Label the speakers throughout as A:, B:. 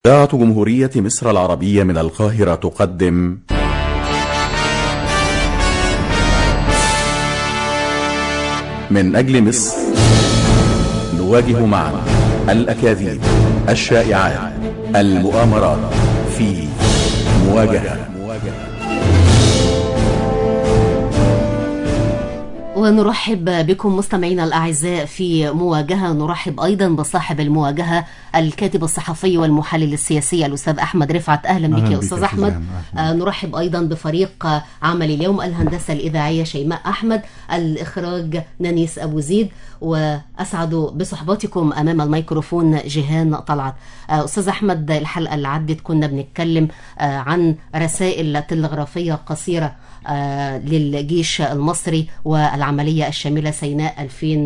A: إذاعة جمهورية مصر العربية من القاهرة تقدم من أجل مصر نواجه معا الأكاذيب الشائعات المؤامرات في مواجهة
B: ونرحب بكم مستمعينا الأعزاء في مواجهة نرحب أيضا بصاحب المواجهة الكاتب الصحفي والمحلل السياسي الأستاذ أحمد رفعت أهلا بك
C: أهلاً
B: يا
C: بك
B: أستاذ
C: يا
B: أحمد
C: أستاذ أحمد.
B: آه، نرحب أيضا بفريق آه، عمل اليوم الهندسة الإذاعية شيماء أحمد الإخراج نانيس أبو زيد وأسعد بصحبتكم أمام الميكروفون جيهان طلعت آه، أستاذ أحمد الحلقة اللي عدت كنا بنتكلم آه، عن رسائل تلغرافية قصيرة آه، للجيش المصري والعملية الشاملة سيناء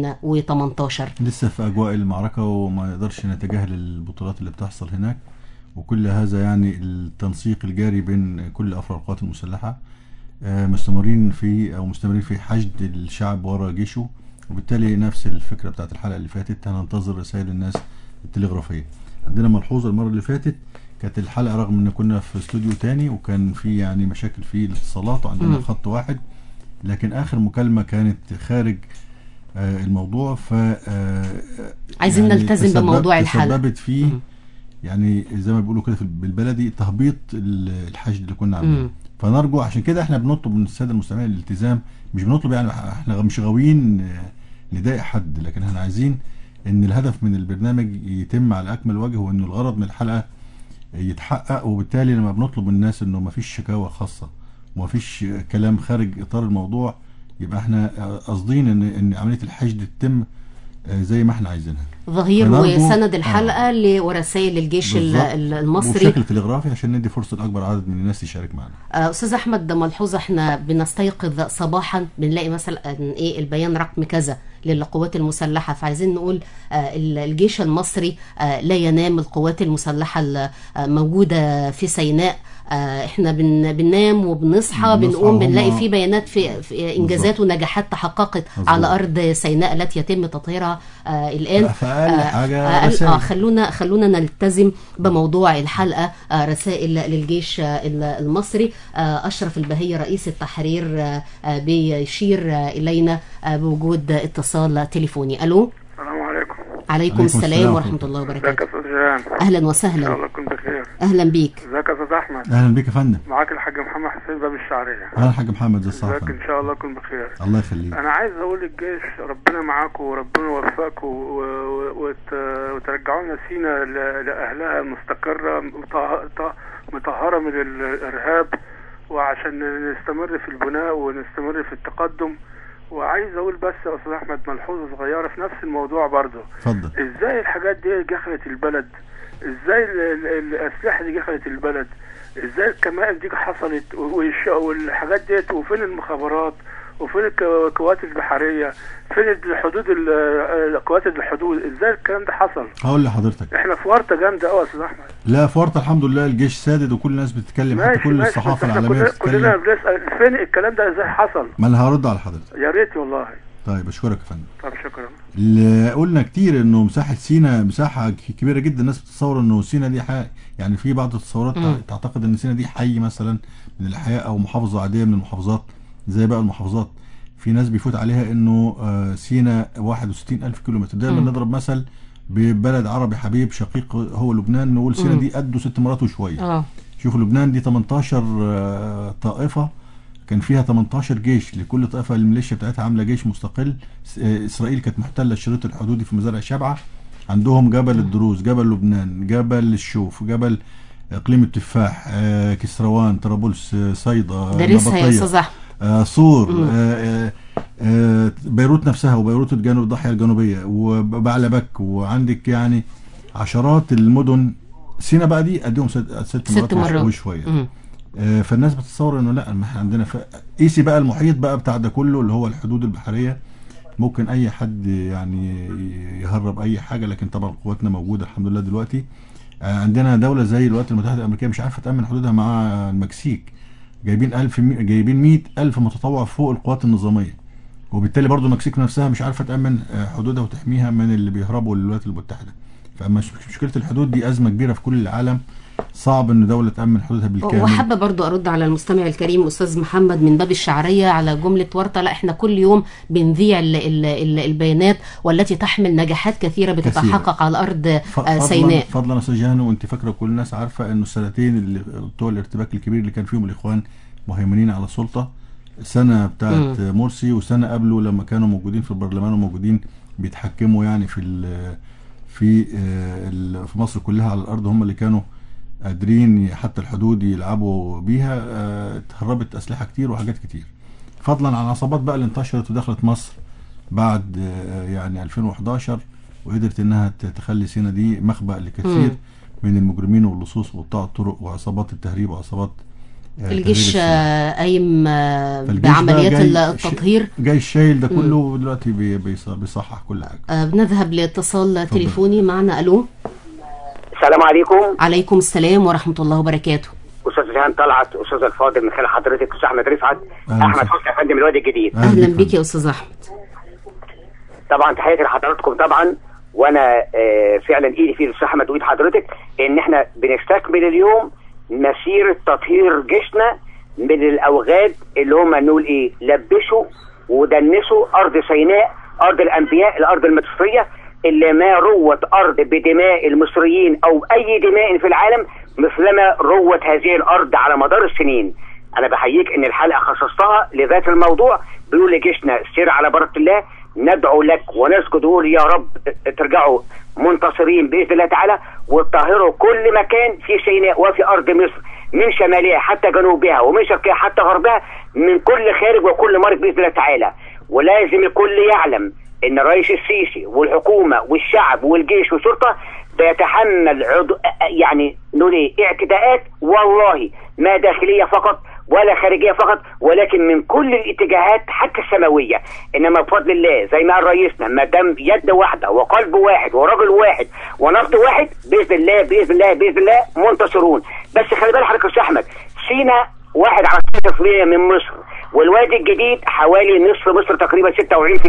B: 2018
C: لسه في اجواء المعركه وما نقدرش نتجاهل البطولات اللي بتحصل هناك وكل هذا يعني التنسيق الجاري بين كل افراد القوات المسلحه آه، مستمرين في او مستمرين في حشد الشعب ورا جيشه وبالتالي نفس الفكره بتاعت الحلقه اللي فاتت هننتظر رسائل الناس التلغرافيه عندنا ملحوظه المره اللي فاتت كانت الحلقه رغم ان كنا في استوديو تاني وكان في يعني مشاكل في الاتصالات وعندنا
B: مم.
C: خط واحد لكن اخر مكالمه كانت خارج آه، الموضوع ف آه،
B: عايزين نلتزم
C: تسبب-
B: بموضوع الحلقة.
C: تسببت في
B: مم.
C: يعني زي ما بيقولوا كده في- بالبلدي تهبيط ال- الحشد اللي كنا عاملينه
B: مم.
C: فنرجو عشان كده احنا بنطلب من الساده المستمعين الالتزام مش بنطلب يعني احنا مش غاويين آه، نضايق حد لكن احنا عايزين ان الهدف من البرنامج يتم على اكمل وجه وان الغرض من الحلقه يتحقق وبالتالي لما بنطلب من الناس انه ما فيش شكاوى خاصه وما فيش كلام خارج اطار الموضوع يبقى احنا قاصدين ان ان عمليه الحشد تتم آه، زي ما احنا عايزينها
B: ظهير
C: فنرجو-
B: وسند الحلقة ل- ورسائل الجيش ال-
C: بالظبط.
B: ال- المصري
C: وبشكل تلغرافي عشان ندي فرصه لاكبر عدد من الناس يشارك معنا
B: آه، استاذ احمد ده ملحوظه احنا بنستيقظ صباحا بنلاقي مثلا ايه البيان رقم كذا للقوات المسلحه فعايزين نقول آه، ال- الجيش المصري آه، لا ينام القوات المسلحه الموجوده في سيناء آه، احنا بن بننام وبنصحى
C: بنصحى
B: بنقوم بنلاقي
C: هم-
B: في بيانات في, في انجازات ونجاحات تحققت
C: مظبوط.
B: على ارض سيناء التي يتم تطهيرها آه، الان
C: فاقل
B: آه،
C: حاجه
B: أقل- اه
C: رسائل.
B: خلونا خلونا نلتزم بموضوع الحلقه آه، رسائل للجيش آه، المصري آه، اشرف البهي رئيس التحرير آه، آه، بيشير آه، الينا آه، بوجود اتصال تليفوني الو
D: السلام عليكم
B: عليكم
C: عليكم
B: السلام
C: السلام
B: ورحمه
C: ورحمة
B: الله
D: ازيك يا
B: وبركاته
D: استاذ جيران
B: اهلا
D: ان شاء
B: وسهلا
D: الله تكون بخير
B: اهلا بيك
D: ازيك يا استاذ احمد
C: اهلا بك يا فندم
D: معاك الحاج محمد حسين باب الشعريه
C: اهلا حاج محمد زي
D: ازيك
C: الصحافه
D: ان شاء الله تكون بخير
C: الله يخليك
D: انا عايز اقول للجيش ربنا معاكم وربنا يوفقكم و- و- وت- وترجعوا لنا سينا ل- لاهلها مستقره مطه- ط- مطهره من الارهاب وعشان نستمر في البناء ونستمر في التقدم وعايز اقول بس يا استاذ احمد ملحوظه صغيره في نفس الموضوع برضه
C: اتفضل
D: ازاي الحاجات دي دخلت البلد ازاي ال- ال- الاسلحه دي دخلت البلد ازاي الكمائن دي حصلت والش- والحاجات ديت وفين المخابرات وفين الك- القوات البحريه فين الحدود ال- القوات الحدود ازاي الكلام ده حصل
C: هقول لحضرتك
D: احنا في ورطه جامده قوي يا استاذ احمد
C: لا في ورطه الحمد لله الجيش سادد وكل الناس بتتكلم حتى
D: ماشي
C: كل
D: ماشي
C: الصحافه
D: بس احنا
C: العالميه
D: كلنا, كلنا
C: بتتكلم
D: بنسال فين الكلام ده ازاي حصل
C: ما انا هرد على حضرتك
D: يا ريت والله
C: طيب اشكرك يا فندم
D: طب شكرا
C: اللي قلنا كتير انه مساحه سينا مساحه ك- كبيره جدا الناس بتتصور انه سينا دي حي يعني في بعض التصورات
B: مم.
C: تعتقد ان سينا دي حي مثلا من الاحياء او محافظه عاديه من المحافظات زي باقي المحافظات في ناس بيفوت عليها انه آه، سينا 61 الف كيلو متر دايما
B: مم.
C: نضرب مثل ببلد عربي حبيب شقيق هو لبنان نقول سينا
B: مم.
C: دي قده ست مرات وشويه
B: اه
C: شوفوا لبنان دي 18 آه، طائفة كان فيها 18 جيش لكل طائفة الميليشيا بتاعتها عاملة جيش مستقل س- آه، إسرائيل كانت محتلة الشريط الحدودي في مزارع شبعة عندهم جبل الدروز جبل لبنان جبل الشوف جبل إقليم التفاح آه، كسروان طرابلس آه، صيدا
B: دارسها يا
C: نبطية،
B: استاذ احمد
C: آه، صور
B: مم.
C: آه، آه، آه، بيروت نفسها وبيروت الجنوب الضاحية الجنوبية وبعلبك وعندك يعني عشرات المدن سينا بقى دي اديهم ست, ست,
B: ست
C: مرات,
B: مرات.
C: وشويه
B: مم.
C: آه، فالناس بتتصور انه لا ما احنا عندنا ف... قيسي بقى المحيط بقى بتاع ده كله اللي هو الحدود البحريه ممكن اي حد يعني يهرب اي حاجه لكن طبعا قواتنا موجوده الحمد لله دلوقتي آه، عندنا دوله زي الولايات المتحده الامريكيه مش عارفه تامن حدودها مع المكسيك جايبين ألف مي... جايبين 100 ألف متطوع فوق القوات النظاميه وبالتالي برضو المكسيك نفسها مش عارفه تامن آه، حدودها وتحميها من اللي بيهربوا للولايات المتحده فمش مشكله الحدود دي ازمه كبيره في كل العالم صعب ان دوله تامن حدودها بالكامل
B: وحابة برضو أرد على المستمع الكريم أستاذ محمد من باب الشعرية على جملة ورطة لا إحنا كل يوم بنذيع ال ال ال البيانات والتي تحمل نجاحات كثيرة بتتحقق على أرض
C: ف-
B: آه،
C: فضلا
B: سيناء
C: فضلا يا استاذ جهان وانت فاكره كل الناس عارفه انه السنتين اللي بتوع الارتباك الكبير اللي كان فيهم الاخوان مهيمنين على السلطه سنه بتاعت مرسي وسنه قبله لما كانوا موجودين في البرلمان وموجودين بيتحكموا يعني في ال في آه، ال- في مصر كلها على الارض هم اللي كانوا قادرين حتى الحدود يلعبوا بيها آه، اتهربت اسلحه كتير وحاجات كتير فضلا عن العصابات بقى اللي انتشرت ودخلت مصر بعد آه، يعني 2011 وقدرت انها ت- تخلي سينا دي مخبأ لكثير
B: مم.
C: من المجرمين واللصوص وقطاع الطرق وعصابات التهريب وعصابات آه،
B: الجيش
C: تهريب السلاح.
B: آه، قايم آه،
C: فالجيش بقى
B: بعمليات
C: جاي-
B: التطهير
C: جاي الشايل ده كله دلوقتي بي- بيص- بيصحح كل حاجه
B: آه، بنذهب لاتصال تليفوني معنا ألو
E: السلام عليكم
B: عليكم السلام ورحمة الله وبركاته
E: استاذ جيهان طلعت استاذ الفاضل من خلال حضرتك استاذ احمد رفعت
C: أهلا
E: احمد
C: وسهلا.
E: حسني يا فندم الوادي الجديد
B: أهلا
C: بيك
B: بك يا أستاذ أحمد
E: طبعا تحياتي لحضراتكم طبعا وانا آه، فعلا ايدي في الاستاذ احمد وايد حضرتك ان احنا بنستكمل اليوم مسيره تطهير جيشنا من الاوغاد اللي هم نقول ايه لبسوا ودنسوا ارض سيناء ارض الانبياء الارض المصريه اللي ما روت ارض بدماء المصريين او اي دماء في العالم مثلما روت هذه الارض على مدار السنين انا بحييك ان الحلقه خصصتها لذات الموضوع بيقول لجيشنا سير على بركه الله ندعو لك ونسجد ونقول يا رب ترجعوا منتصرين باذن الله تعالى وتطهروا كل مكان في سيناء وفي ارض مصر من شمالها حتى جنوبها ومن شرقها حتى غربها من كل خارج وكل مرج باذن الله تعالى ولازم الكل يعلم ان الرئيس السيسي والحكومه والشعب والجيش والشرطه بيتحمل عضو يعني نقول ايه اعتداءات والله ما داخليه فقط ولا خارجيه فقط ولكن من كل الاتجاهات حتى السماويه انما بفضل الله زي ما قال رئيسنا ما دام يد واحده وقلب واحد ورجل واحد ونبض واحد باذن الله باذن الله باذن الله منتصرون بس خلي بالك حضرتك يا استاذ احمد سينا واحد على 6% من مصر والوادي الجديد حوالي نصف مصر تقريبا 26%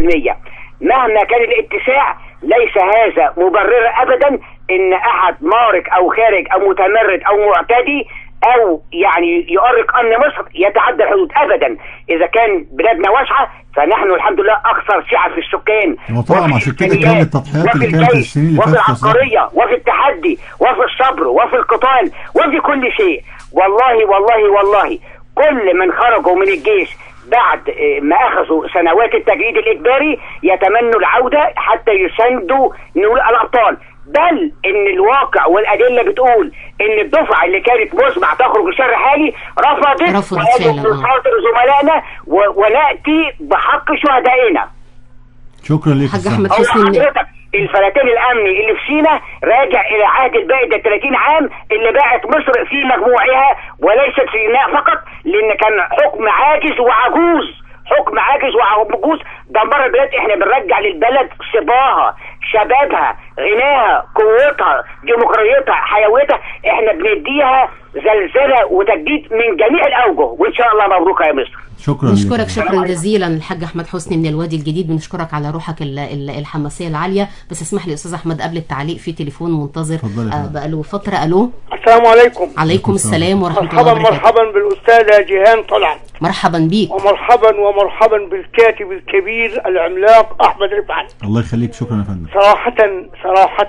E: مهما كان الاتساع ليس هذا مبرر ابدا ان احد مارق او خارج او متمرد او معتدي او يعني يؤرق امن مصر يتعدى الحدود ابدا اذا كان بلادنا واسعه فنحن الحمد لله اكثر سعه في السكان
C: وطبعا
E: وفي
C: عشان كده
E: الإمكانيات،
C: كان التضحيات
E: وفي
C: اللي كانت
E: الجيش،
C: السنين اللي
E: وفي
C: فاتت تصدق.
E: العبقريه وفي التحدي وفي الصبر وفي القتال وفي كل شيء والله والله والله كل من خرجوا من الجيش بعد آه، ما اخذوا سنوات التجنيد الاجباري يتمنوا العوده حتى يساندوا نقول الابطال بل ان الواقع والادله بتقول ان الدفعه اللي كانت مسمع تخرج لشر حالي رفضت
B: رفضت
E: وقالوا
B: فعلاً، آه.
E: بخاطر زملائنا و- وناتي بحق شهدائنا
C: شكرا لك
B: حاج
C: يا
B: أحمد
C: سامح.
E: هو
B: حسني من-
E: حضرتك الفلاتين الامني اللي في سينا راجع الى عهد الباقي ده 30 عام اللي باعت مصر في مجموعها وليست سيناء فقط لان كان حكم عاجز وعجوز حكم عاجز وعجوز دمر البلاد احنا بنرجع للبلد صباها شبابها غناها قوتها ديمقراطيتها حيويتها احنا بنديها زلزله وتجديد من جميع الاوجه وان شاء الله مبروك يا مصر
C: شكرا
B: نشكرك
C: لك.
B: شكرا جزيلا الحاج احمد حسني من الوادي الجديد بنشكرك على روحك ال- ال- الحماسيه العاليه بس اسمح لي استاذ احمد قبل التعليق في تليفون منتظر
C: اتفضلي يا
B: آه
C: فندم.
B: بقاله فتره الو
F: السلام عليكم
B: عليكم السلام ورحمه الله
F: مرحبا
B: وبركاته
F: مرحبا بالأستاذة جيهان طلعت
B: مرحبا بيك
F: ومرحبا ومرحبا بالكاتب الكبير العملاق أحمد رفعت
C: الله يخليك شكرا يا فندم
F: صراحة صراحة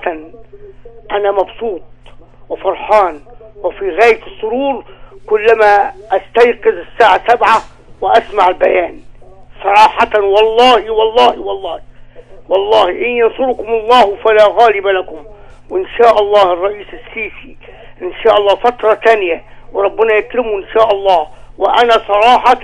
F: أنا مبسوط وفرحان وفي غاية السرور كلما أستيقظ الساعة سبعة وأسمع البيان صراحة والله والله والله والله إن ينصركم الله فلا غالب لكم وإن شاء الله الرئيس السيسي إن شاء الله فترة تانية وربنا يكرمه إن شاء الله وأنا صراحة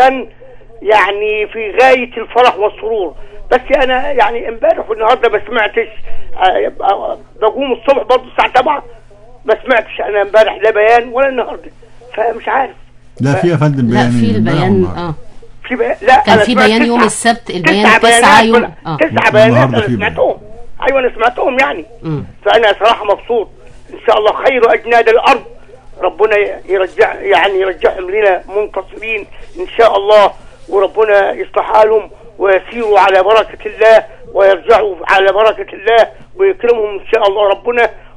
F: يعني في غاية الفرح والسرور بس أنا يعني امبارح والنهاردة ما سمعتش آه، آه، بقوم الصبح برضه الساعة 7 ما سمعتش أنا امبارح لا بيان ولا النهاردة فمش عارف
C: لا في يا فندم
B: لا
C: بيان
B: في
C: امبارح
B: البيان
C: والنهاردة.
B: اه
F: في بي... لا
B: كان
F: أنا
B: في
F: سمعت
B: بيان يوم
F: تسعة-
B: السبت البيان
F: تسعة
B: التاسعة
F: بيانات
B: يوم
F: ولا-
B: اه
F: تسعة
C: والنهاردة
F: بيانات
C: في
F: أنا
C: بيان.
F: سمعتهم أيوة أنا سمعتهم يعني
B: مم.
F: فأنا صراحة مبسوط إن شاء الله خير أجناد الأرض ربنا يرجع يعني يرجعهم لنا منتصرين إن شاء الله وربنا يصلح حالهم ويسيروا على بركة الله ويرجعوا على بركة الله ويكرمهم إن شاء الله ربنا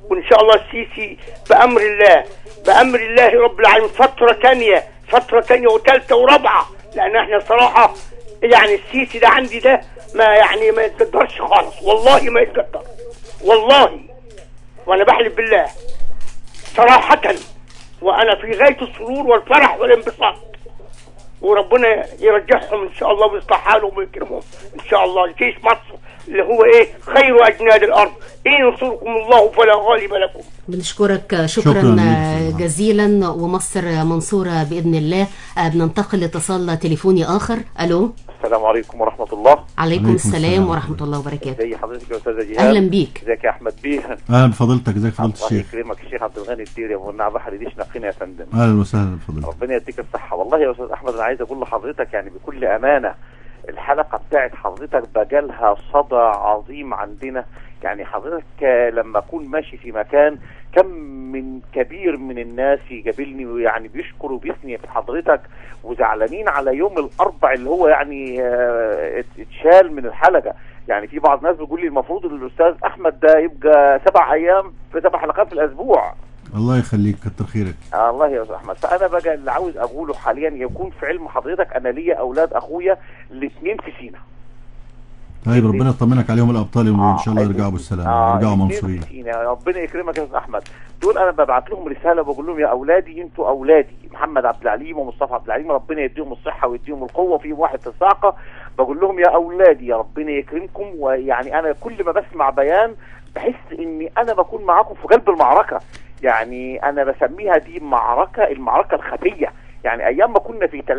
F: وان شاء الله السيسي بامر الله بامر الله رب العالمين فتره تانية فتره تانية وثالثه ورابعه لان احنا صراحه يعني السيسي ده عندي ده ما يعني ما يتقدرش خالص والله ما يتقدر والله وانا بحلف بالله صراحه وانا في غايه السرور والفرح والانبساط وربنا يرجعهم ان شاء الله ويصلح حالهم ويكرمهم ان شاء الله الجيش مصر اللي هو ايه خير اجناد الارض ان ينصركم الله فلا غالب لكم
B: بنشكرك شكرا,
C: شكراً جزيلاً.
B: جزيلا ومصر منصورة بإذن الله آه، بننتقل لاتصال تليفوني آخر ألو
G: السلام عليكم ورحمة الله
B: عليكم
C: عليكم
B: السلام
C: السلام
B: ورحمة الله وبركاته
G: ازي حضرتك يا أستاذة جهاد
B: أهلا بيك
G: ازيك يا أحمد بيه
C: اهلا بفضيلتك ازيك فضيله
G: الله
C: الشيخ
G: يكرمك الشيخ عبد الغني الديري أبو النعم بحر ديش نقينا يا فندم
C: اهلا وسهلا بفضيلتك
G: ربنا يديك الصحة والله يا أستاذ أحمد أنا عايز أقول لحضرتك يعني بكل أمانة الحلقة بتاعت حضرتك بجالها صدى عظيم عندنا يعني حضرتك آه، لما أكون ماشي في مكان كم من كبير من الناس يقابلني ويعني بيشكر وبيثني في حضرتك وزعلانين على يوم الأربع اللي هو يعني آه، ات- اتشال من الحلقة يعني في بعض الناس بيقول لي المفروض ان الاستاذ احمد ده يبقى سبع ايام في سبع حلقات في الاسبوع
C: الله يخليك كتر خيرك
G: آه الله يا استاذ احمد فانا بقى اللي عاوز اقوله حاليا يكون في علم حضرتك انا ليا اولاد اخويا الاثنين في سينا
C: طيب ربنا يطمنك عليهم الابطال وان شاء الله
G: آه،
C: يرجعوا بالسلامه
G: آه
C: يرجعوا
G: الاتنين
C: منصورين
G: في سينا ربنا يكرمك يا استاذ احمد دول انا ببعت لهم رساله بقول لهم يا اولادي انتوا اولادي محمد عبد العليم ومصطفى عبد العليم ربنا يديهم الصحه ويديهم القوه في واحد في الصاعقه بقول لهم يا اولادي يا ربنا يكرمكم ويعني انا كل ما بسمع بيان بحس اني انا بكون معاكم في قلب المعركه يعني انا بسميها دي معركه المعركه الخفيه يعني ايام ما كنا في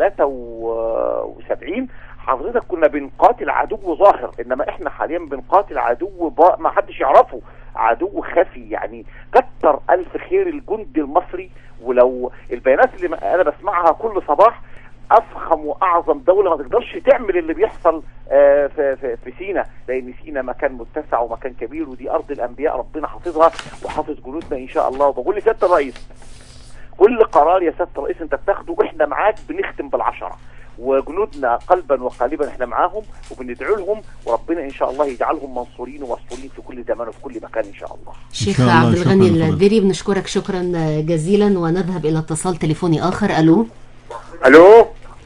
G: 73 حضرتك كنا بنقاتل عدو ظاهر انما احنا حاليا بنقاتل عدو با... ما حدش يعرفه عدو خفي يعني كتر الف خير الجندي المصري ولو البيانات اللي ما- انا بسمعها كل صباح افخم واعظم دوله ما تقدرش تعمل اللي بيحصل آه، في في في سينا لان سينا مكان متسع ومكان كبير ودي ارض الانبياء ربنا حافظها وحافظ جنودنا ان شاء الله وبقول لسياده الرئيس كل قرار يا سياده الرئيس انت بتاخده احنا معاك بنختم بالعشره وجنودنا قلبا وقالبا احنا معاهم وبندعو لهم وربنا ان شاء الله يجعلهم منصورين ومسؤولين في كل زمان وفي كل مكان ان شاء الله
B: شيخ
C: شاء الله،
B: عبد
C: شكراً
B: الغني
C: لفضيلتك.
B: الدري بنشكرك شكرا جزيلا ونذهب إلى اتصال تليفوني آخر ألو
D: الو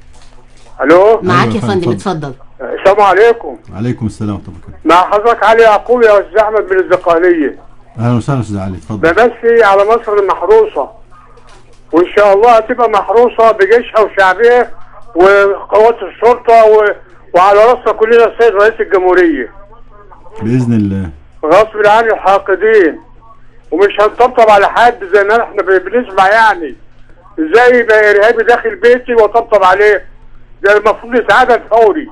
D: الو
B: معاك يا
C: أيوة،
B: فندم
C: اتفضل.
B: اتفضل
D: السلام عليكم
C: عليكم السلام ورحمه الله وبركاته
D: مع حضرتك علي يعقوب يا استاذ احمد من الزقاليه
C: اهلا وسهلا استاذ علي اتفضل
D: بمسي على مصر المحروسه وان شاء الله هتبقى محروسه بجيشها وشعبها وقوات الشرطه و... وعلى راسنا كلنا السيد رئيس الجمهوريه
C: باذن الله
D: غصب عن الحاقدين ومش هنطبطب على حد زي ما احنا بنسمع يعني ازاي يبقى ارهابي داخل بيتي واطبطب عليه ده المفروض يتعدل فوري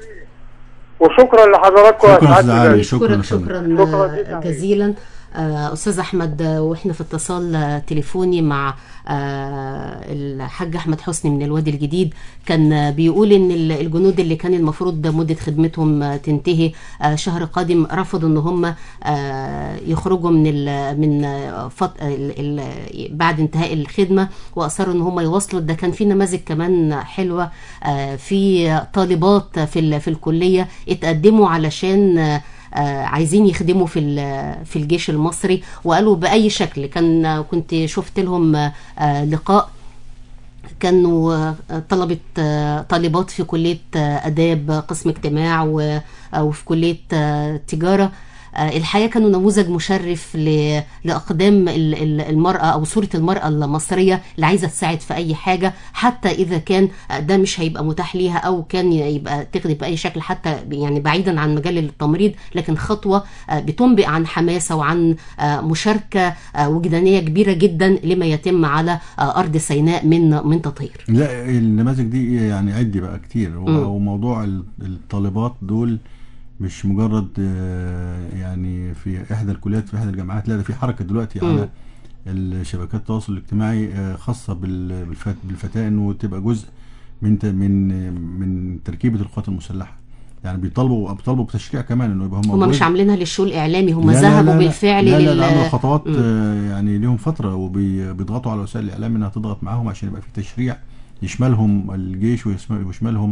D: وشكرا لحضراتكم يا
C: شكرا
D: سعادة
C: أستاذ علي.
D: الرئيس.
C: شكراً
B: شكرا
C: فندم.
B: شكرا
D: شكراً جداً.
B: جزيلا آه، استاذ احمد آه، واحنا في اتصال آه، تليفوني مع آه، الحاج احمد حسني من الوادي الجديد كان آه، بيقول ان ال- الجنود اللي كان المفروض مده خدمتهم آه، تنتهي آه، شهر قادم رفضوا ان هم آه، يخرجوا من ال من آه، فط... ال... ال... بعد انتهاء الخدمه واصروا ان هم يواصلوا ده كان في نماذج كمان حلوه آه، في طالبات في ال... في الكليه اتقدموا علشان آه، آه، عايزين يخدموا في ال- في الجيش المصري وقالوا باي شكل كان كنت شفت لهم آه، آه، لقاء كانوا آه، طلبة آه، طالبات في كلية آه، آداب قسم اجتماع و- آه، وفي كلية آه، تجارة آه، الحقيقة كانوا نموذج مشرف ل- لأقدام ال- ال- المرأة أو صورة المرأة المصرية اللي عايزة تساعد في أي حاجة حتى إذا كان آه، ده مش هيبقى متاح ليها أو كان يبقى تخدم بأي شكل حتى يعني بعيدا عن مجال التمريض لكن خطوة آه، بتنبئ عن حماسة وعن آه، مشاركة آه، وجدانية كبيرة جدا لما يتم على آه، أرض سيناء من من تطهير
C: لا النماذج دي يعني عدي بقى كتير و-
B: مم.
C: وموضوع ال- الطالبات دول مش مجرد آه، يعني في احدى الكليات في احدى الجامعات لا ده في حركه دلوقتي
B: مم.
C: على الشبكات التواصل الاجتماعي آه، خاصه بال- بالفت- بالفتاه انه تبقى جزء من ت- من من تركيبه القوات المسلحه يعني بيطالبوا بيطالبوا بتشريع كمان انه يبقى هم
B: هم مش
C: جزء.
B: عاملينها للشو الإعلامي هم
C: لا لا
B: ذهبوا
C: لا لا.
B: بالفعل
C: لا لا
B: لل
C: لا عملوا خطوات
B: مم.
C: آه، يعني ليهم فتره وبيضغطوا على وسائل الاعلام انها تضغط معاهم عشان يبقى في تشريع يشملهم الجيش ويسم- ويشملهم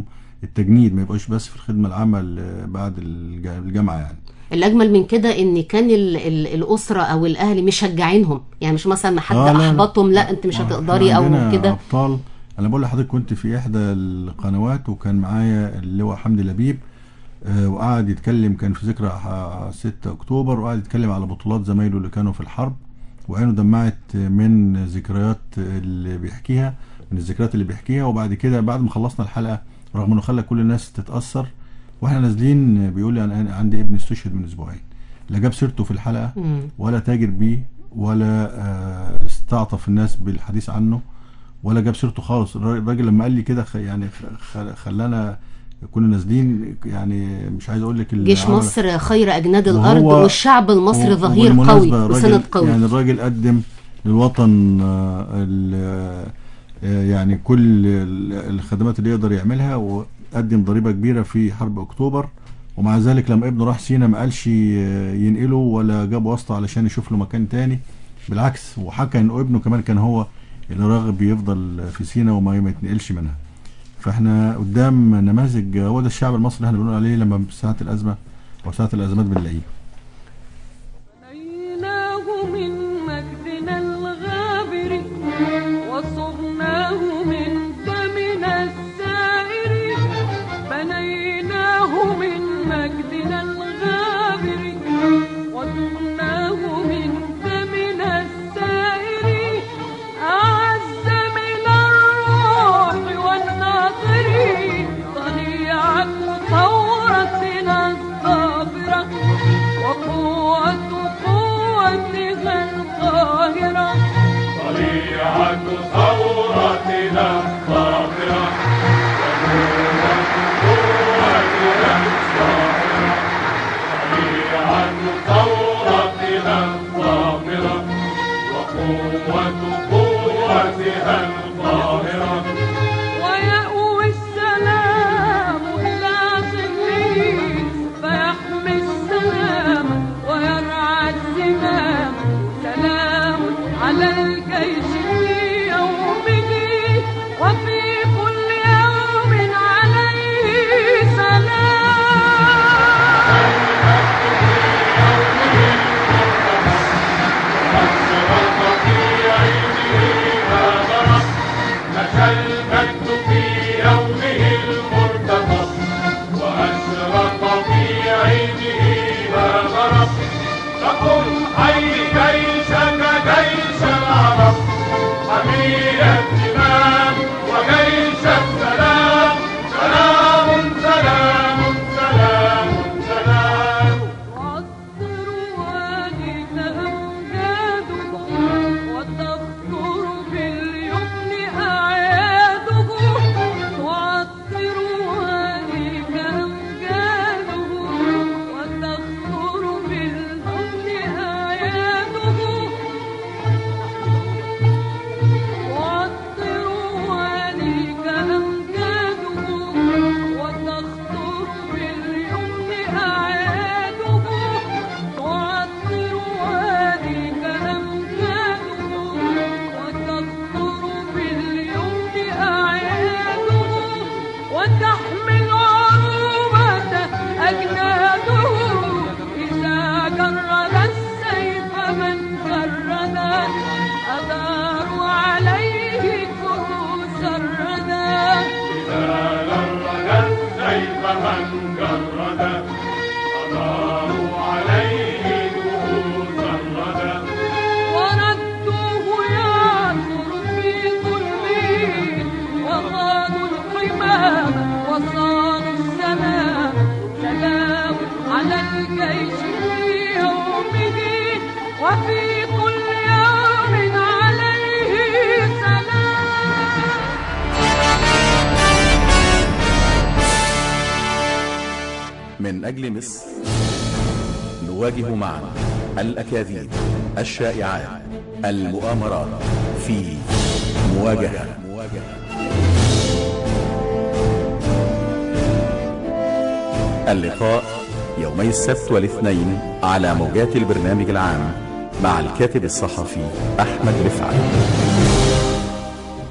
C: التجنيد ما يبقاش بس في الخدمه العامه ال- بعد الج- الجامعه يعني
B: الاجمل من كده ان كان ال ال الاسره او الاهل مشجعينهم يعني مش مثلا ما حد
C: آه، لا، لا.
B: احبطهم لا انت مش
C: آه،
B: هتقدري
C: إحنا
B: او
C: عندنا
B: كده
C: ابطال انا بقول لحضرتك كنت في احدى القنوات وكان معايا اللواء حمدي لبيب آه، وقعد يتكلم كان في ذكرى ح- 6 اكتوبر وقعد يتكلم على بطولات زمايله اللي كانوا في الحرب وعينه دمعت من ذكريات اللي بيحكيها من الذكريات اللي بيحكيها وبعد كده بعد ما خلصنا الحلقه رغم انه خلى كل الناس تتاثر واحنا نازلين بيقول لي انا عندي ابن استشهد من اسبوعين لا جاب سيرته في الحلقه
B: مم.
C: ولا تاجر بيه ولا آه، استعطف الناس بالحديث عنه ولا جاب سيرته خالص الراجل الراجل لما قال لي كده خ- يعني خ- خ- خلانا كنا نازلين يعني مش عايز اقول لك
B: جيش
C: العمل-
B: مصر خير اجناد
C: وهو-
B: الارض والشعب المصري
C: و-
B: ظهير
C: وبالمناسبة
B: قوي
C: الراجل-
B: وسند قوي
C: يعني الراجل قدم للوطن آه، ال- آه، يعني كل ال- الخدمات اللي يقدر يعملها وقدم ضريبه كبيره في حرب اكتوبر ومع ذلك لما ابنه راح سينا ما قالش آه، ينقله ولا جاب واسطه علشان يشوف له مكان تاني بالعكس وحكى انه ابنه كمان كان هو اللي راغب يفضل في سينا وما ما يتنقلش منها فاحنا قدام نماذج هو ده الشعب المصري اللي احنا بنقول عليه لما ساعه الازمه او ساعه الازمات بنلاقيه
H: بنيناه من مجدنا الغابر وصرناه من دمنا السائر بنيناه من مجدنا الغابر وصرناه من دمنا السائر أعز من الروح والناصر طليعة ثورتنا الصابرة وقوة قوتها القاهرة
I: طليعة ثورتنا الصابرة طليعة ثورتنا الصابرة وقوة قوتها القاهرة
H: ويأوي السلام إلى ظله فيحمي السلام ويرعى الزمام سلام على الجيش في يومه وفي كل يوم عليه سلام
I: مشى المجد في يومه المرتضى وأشرق في عينه ما غرب فقم حي جيشك جيش العرب حمي الدماء وجيش السلام سلام سلام سلام سلام
H: وعطر والد أمجاده وتخطر باليمن أعياده وعطر والد أمجاده وتخطر باليمن أعياده وعطر والد أمجاده وتخطر باليمن أعياده وعطر والد أمجاده وتخطر باليمن أعياده وتحمل عروبة أجناده إذا جرد السيف من جردا أداروا عليه كؤوس الردى
I: إذا جرد السيف من جرد أداروا عليه كؤوس الردى
H: وردوه يعثر في ظلمه وخانوا الحمام وصانوا السلام سلام على الجيش في يومه وفي كل يوم عليه سلام
A: من أجل مصر نواجه معا الأكاذيب الشائعات المؤامرات في مواجهة اللقاء يومي السبت والاثنين على موجات البرنامج العام مع الكاتب الصحفي أحمد رفعت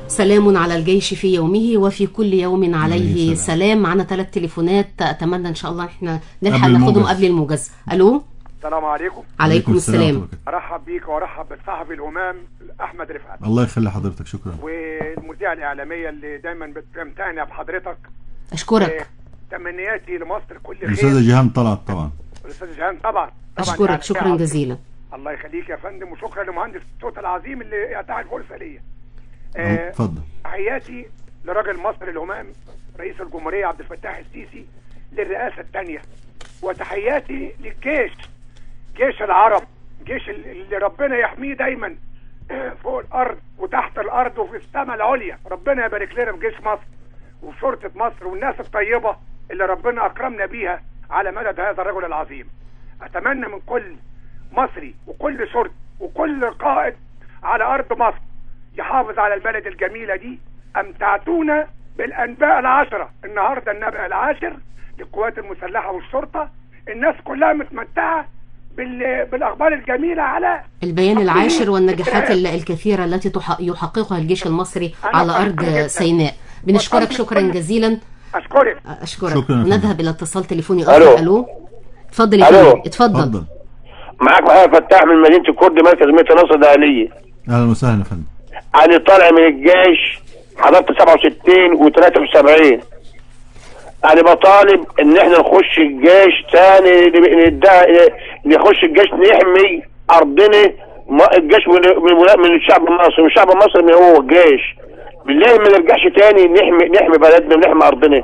B: سلام على الجيش في يومه وفي كل يوم عليه
C: عليه
B: سلام,
C: سلام.
B: معنا ثلاث تليفونات اتمنى ان شاء الله احنا نلحق
C: قبل
B: ناخدهم
C: الموجز.
B: قبل الموجز الو
J: السلام عليكم
B: عليكم السلام
C: ورحمة الله.
J: ارحب بيك وارحب بالصحفي الامام احمد رفعت
C: الله يخلي حضرتك شكرا
J: والمذيعه الاعلاميه اللي دايما بتمتعني بحضرتك
B: اشكرك
J: تمنياتي لمصر كل
C: الاستاذه
J: خير
C: جيهان طلعت طبعا
J: الاستاذ جهان طبعا طبعا
B: اشكرك
J: يعني
B: شكرا
J: تعب.
B: جزيلا
J: الله يخليك يا فندم وشكرا لمهندس الصوت العظيم اللي اتاح الفرصه ليا آه،
C: اتفضل
J: تحياتي لراجل مصر الامام رئيس الجمهوريه عبد الفتاح السيسي للرئاسه الثانيه وتحياتي للجيش جيش العرب جيش اللي ربنا يحميه دايما فوق الارض وتحت الارض وفي السماء العليا ربنا يبارك لنا في جيش مصر وفي شرطه مصر والناس الطيبه اللي ربنا اكرمنا بيها على مدد هذا الرجل العظيم اتمنى من كل مصري وكل شرط وكل قائد على ارض مصر يحافظ على البلد الجميله دي امتعتونا بالانباء العشره النهارده النبأ العاشر للقوات المسلحه والشرطه الناس كلها متمتعه بال... بالاخبار الجميله على
B: البيان العاشر والنجاحات ال- الكثيرة التي تح- يحققها الجيش المصري
J: أنا
B: على
J: فرحان
B: أرض
J: جداً.
B: سيناء بنشكرك
J: وأرجو
B: شكرا
J: كل-
B: جزيلا
J: اشكرك
B: أشكرك
C: شكراً يا فندم.
B: نذهب إلى اتصال تليفوني
K: ألو.
B: آخر ألو اتفضل يا
K: ألو.
B: فندم اتفضل
C: اتفضل
K: معاك محمد فتاح من مدينه الكرد مركز ميت نصر دهليه
C: اهلا وسهلا يا فندم
K: انا طالع من الجيش حضرت 67 و73 انا بطالب ان احنا نخش الجيش تاني ندعي- نخش الجيش نحمي ارضنا ما- الجيش من من- من الشعب المصري والشعب المصري من هو الجيش ليه ما نرجعش تاني نحمي نحمي بلدنا ونحمي ارضنا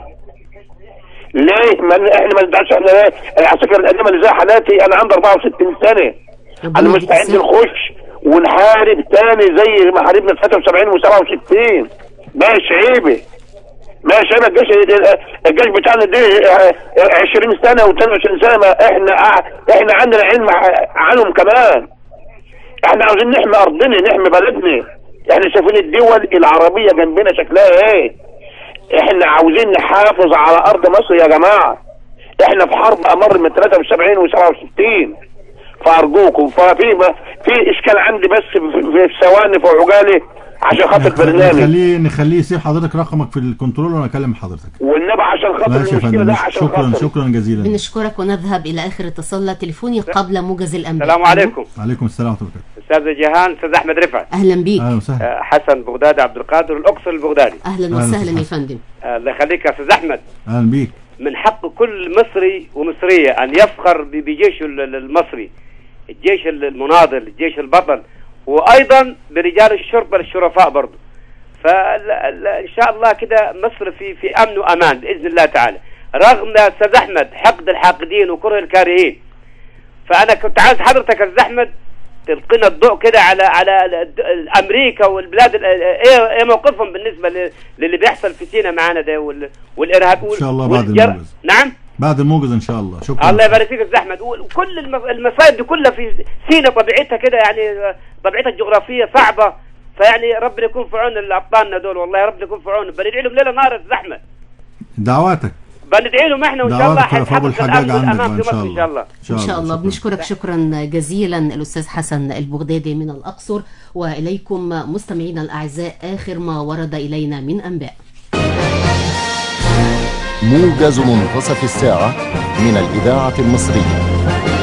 K: ليه ما احنا ما ندعش احنا ليه العساكر القديمه اللي زي حالاتي انا عندي 64 سنه انا
B: ربنا يديك
K: مستعد
B: الصحة.
K: نخش ونحارب تاني زي ما حاربنا في 73 و67 ماشي عيبه ماشي عيبه الجيش الجيش بتاعنا دي اه، 20 سنه و22 سنه ما احنا احنا عندنا علم عنهم كمان احنا عاوزين نحمي ارضنا نحمي بلدنا احنا شايفين الدول العربيه جنبنا شكلها ايه احنا عاوزين نحافظ على ارض مصر يا جماعه احنا في حرب امر من 73 و67 فارجوكم ففي ما في اشكال عندي بس في في ثواني في عجاله عشان خاطر البرنامج
C: نخليه نخليه يسيب حضرتك رقمك في الكنترول وانا اكلم حضرتك
K: والنبي عشان خاطر
C: ماشي يا
K: المشكله
C: فندم
K: ده
C: ماشي.
K: عشان
C: شكرا
K: خاطر
C: شكرا جزيلا
B: بنشكرك ونذهب إلى آخر اتصال تليفوني قبل موجز الأنباء
L: السلام عليكم
C: عليكم السلام ورحمه الله
L: استاذ جيهان استاذ احمد رفعت
B: أهلا بيك
C: اهلا وسهلا
L: آه، حسن بغدادي عبد القادر الاقصر البغدادي
B: أهلا
C: أهلا
B: وسهلا يا
C: وسهلا.
B: فندم
L: آه، الله يخليك يا استاذ احمد
C: اهلا بيك
L: من حق كل مصري ومصريه ان يفخر ب- بجيشه ال- ال- المصري الجيش ال- المناضل الجيش البطل وايضا برجال الشرطه الشرفاء برضه فان شاء الله كده مصر في في امن وامان باذن الله تعالى رغم يا استاذ احمد حقد الحاقدين وكره الكارهين فانا كنت عايز حضرتك يا استاذ احمد تلقينا الضوء كده على على ال- ال- امريكا والبلاد ال- ايه ايه موقفهم بالنسبه ل- للي بيحصل في سينا معانا ده وال- والارهاب
C: إن شاء الله بعد
L: والجر-
C: الموجز.
L: نعم
C: بعد الموجز ان شاء الله شكرا
L: الله يبارك فيك يا استاذ احمد وكل الم- المصايب دي كلها في سينا طبيعتها كده يعني طبيعتها الجغرافيه صعبه فيعني ربنا يكون في عون ابطالنا دول والله ربنا يكون في عونهم بندعي لهم ليله نهار يا استاذ احمد
C: دعواتك
L: بندعي لهم احنا وان شاء الله
C: دعواتك يا ابو
L: حيتحقق
C: الحجاج
L: الامن
C: عندك
L: والامان
C: ان
L: في
C: شاء
L: مصر ان شاء الله
C: الله
B: إن شاء الله
C: شكراً.
B: بنشكرك شكرا جزيلا الأستاذ حسن البغدادي من الأقصر وإليكم مستمعينا الأعزاء آخر ما ورد إلينا من أنباء
M: موجز منتصف الساعة من الإذاعة المصرية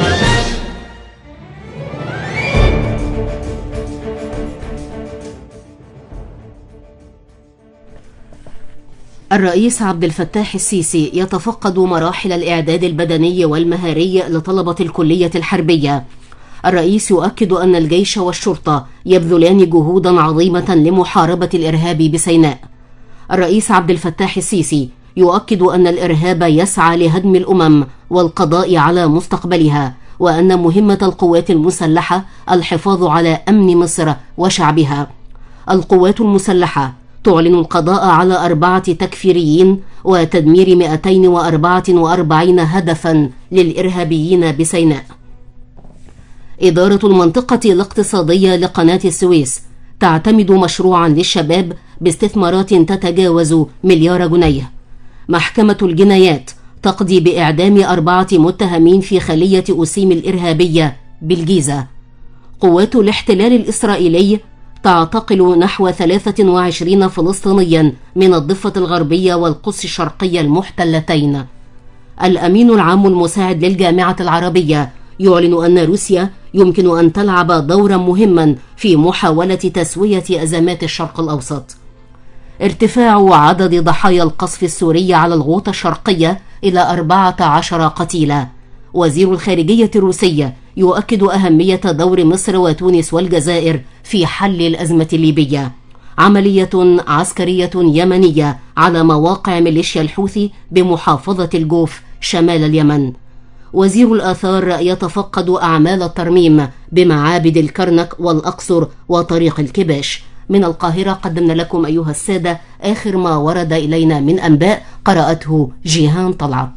B: الرئيس عبد الفتاح السيسي يتفقد مراحل الإعداد البدني والمهاري لطلبة الكلية الحربية الرئيس يؤكد أن الجيش والشرطة يبذلان جهودا عظيمة لمحاربة الإرهاب بسيناء الرئيس عبد الفتاح السيسي يؤكد أن الإرهاب يسعى لهدم الأمم والقضاء على مستقبلها وأن مهمة القوات المسلحة الحفاظ على أمن مصر وشعبها القوات المسلحة تعلن القضاء على أربعة تكفيريين وتدمير 244 هدفا للإرهابيين بسيناء إدارة المنطقة الاقتصادية لقناة السويس تعتمد مشروعا للشباب باستثمارات تتجاوز مليار جنيه محكمة الجنايات تقضي بإعدام أربعة متهمين في خلية أسيم الإرهابية بالجيزة قوات الاحتلال الإسرائيلي تعتقل نحو 23 فلسطينيا من الضفة الغربية والقدس الشرقية المحتلتين الأمين العام المساعد للجامعة العربية يعلن أن روسيا يمكن أن تلعب دورا مهما في محاولة تسوية أزمات الشرق الأوسط ارتفاع عدد ضحايا القصف السوري على الغوطة الشرقية إلى 14 قتيلا وزير الخارجية الروسية يؤكد أهمية دور مصر وتونس والجزائر في حل الأزمة الليبية عملية عسكرية يمنية على مواقع ميليشيا الحوثي بمحافظة الجوف شمال اليمن وزير الآثار يتفقد أعمال الترميم بمعابد الكرنك والأقصر وطريق الكباش من القاهرة قدمنا لكم أيها السادة آخر ما ورد إلينا من أنباء قرأته جيهان طلعت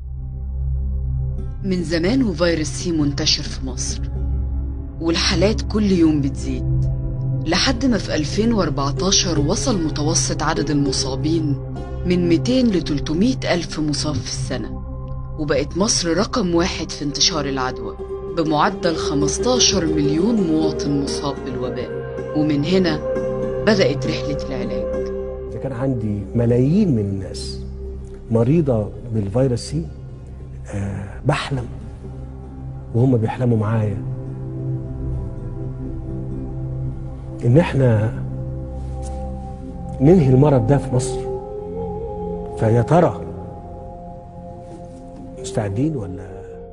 N: من زمان وفيروس سي منتشر في مصر والحالات كل يوم بتزيد لحد ما في 2014 وصل متوسط عدد المصابين من 200 ل 300 ألف مصاب في السنة وبقت مصر رقم واحد في انتشار العدوى بمعدل 15 مليون مواطن مصاب بالوباء ومن هنا بدأت رحلة العلاج
O: إذا كان عندي ملايين من الناس مريضة بالفيروس سي آه بحلم وهم بيحلموا معايا ان احنا ننهي المرض ده في مصر فيا ترى مستعدين ولا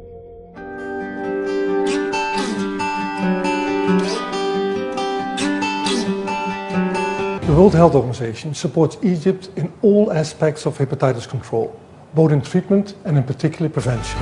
P: The World Health Organization supports Egypt in all aspects of hepatitis control, both in treatment and in particular prevention.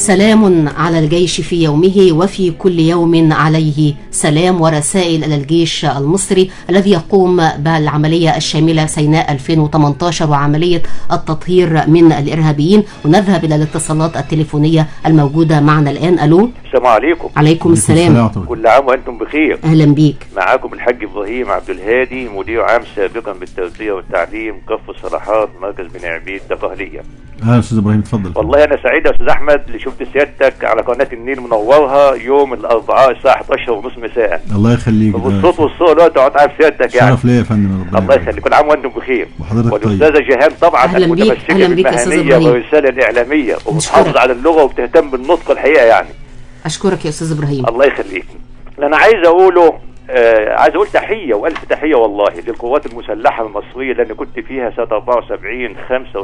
B: سلام على الجيش في يومه وفي كل يوم عليه سلام ورسائل إلى الجيش المصري الذي يقوم بالعملية الشاملة سيناء 2018 وعملية التطهير من الإرهابيين ونذهب إلى الاتصالات التليفونية الموجودة معنا الآن ألو
Q: السلام عليكم
B: عليكم السلام
Q: كل عام وانتم بخير
B: أهلا بيك
Q: معاكم الحاج ابراهيم عبد الهادي مدير عام سابقا بالتربيه والتعليم كف الصلاحات مركز بني عبيد دقهليه
C: اهلا استاذ ابراهيم اتفضل
Q: والله انا سعيد يا استاذ احمد اللي شفت سيادتك على قناه النيل منورها يوم الاربعاء الساعه 11 ونص مساء
C: الله يخليك ده
Q: والصوت والصوره دلوقتي اقعد عارف سيادتك يعني
C: شرف ليا يا فندم ربنا
Q: الله يخليك كل عام وانتم بخير
C: وحضرتك طيب
Q: والاستاذه جيهان طبعا
B: أهلا بيك،
Q: المتمسكه
B: أهلا بيك يا أستاذ
Q: بالمهنيه
B: إبراهيم.
Q: والرساله الاعلاميه وبتحافظ على اللغه وبتهتم بالنطق الحقيقه يعني
B: أشكرك يا أستاذ إبراهيم
Q: الله يخليك اللي انا عايز اقوله آه عايز اقول تحيه والف تحيه والله للقوات المسلحه المصريه لان كنت فيها سنه 74